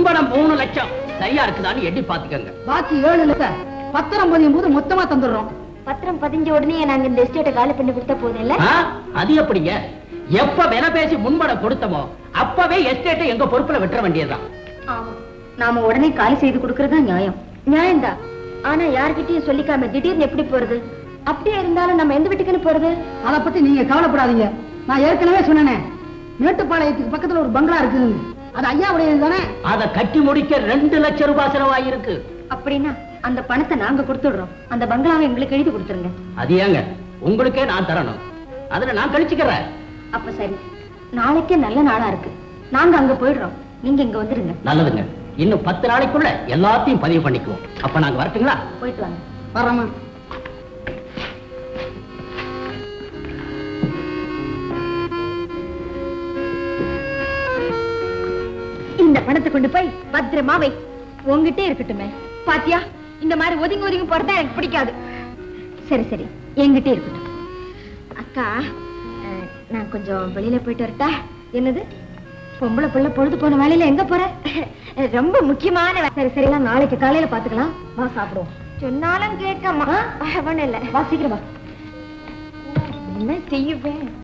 முன்பணம் மூணு லட்சம் சரியா இருக்குதான்னு எண்ணி பாத்துக்கங்க பாக்கி ஏழு லட்சம் பத்திரம் பதியும் போது மொத்தமா தந்துடுறோம் பத்திரம் பதிஞ்ச உடனே நாங்க இந்த எஸ்டேட்டை காலி பண்ணி கொடுத்தா போதும் இல்ல ஆ, அது எப்படிங்க எப்ப விலை பேசி முன்பணம் கொடுத்தமோ அப்பவே எஸ்டேட்டை எங்க பொறுப்புல விட்டுற வேண்டியதுதான் ஆமா நாம உடனே காலி செய்து கொடுக்கறதா நியாயம் நியாயம்தான் ஆனா யார்கிட்டயும் சொல்லிக்காம திடீர்னு எப்படி போறது அப்படியே இருந்தாலும் நம்ம எந்த வீட்டுக்குன்னு போறது அதை பத்தி நீங்க கவலைப்படாதீங்க நான் ஏற்கனவே சொன்னேனே மேட்டுப்பாளையத்துக்கு பக்கத்துல ஒரு பங்களா இருக்குது அது ஐயாவுடையது தானே அதை கட்டி முடிக்க ரெண்டு லட்சம் ரூபாய் செலவாயிருக்கு அப்படின்னா அந்த பணத்தை நாங்க கொடுத்துடுறோம் அந்த பங்களாவை எங்களுக்கு எழுதி கொடுத்துருங்க அது ஏங்க உங்களுக்கே நான் தரணும் அதுல நான் கழிச்சுக்கிறேன் அப்ப சரி நாளைக்கே நல்ல நாளா இருக்கு நாங்க அங்க போயிடுறோம் நீங்க இங்க வந்துருங்க நல்லதுங்க இன்னும் பத்து நாளைக்குள்ள எல்லாத்தையும் பதிவு பண்ணிக்குவோம் அப்ப நாங்க வரட்டுங்களா போயிட்டு வாங்க வர்றோமா இந்த பணத்தை கொண்டு போய் பத்திரமா வை உங்ககிட்டே இருக்கட்டுமே பாத்தியா இந்த மாதிரி ஒதுங்கி ஒதுங்கி போறதா எனக்கு பிடிக்காது சரி சரி என்கிட்டே இருக்கட்டும் அக்கா அஹ், நான் கொஞ்சம் வெளியில போயிட்டு வரட்டா என்னது பொம்பளை புள்ள பொழுது போன வேலையில எங்க போற ரொம்ப முக்கியமான வே- சரி சரி நான் நாளைக்கு காலையில பாத்துக்கலாம் வா சாப்பிடுவோம் சொன்னாலும் கேட்கமா ஒண்ணு இல்ல வா சீக்கிரம் வா என்ன செய்யுவேன்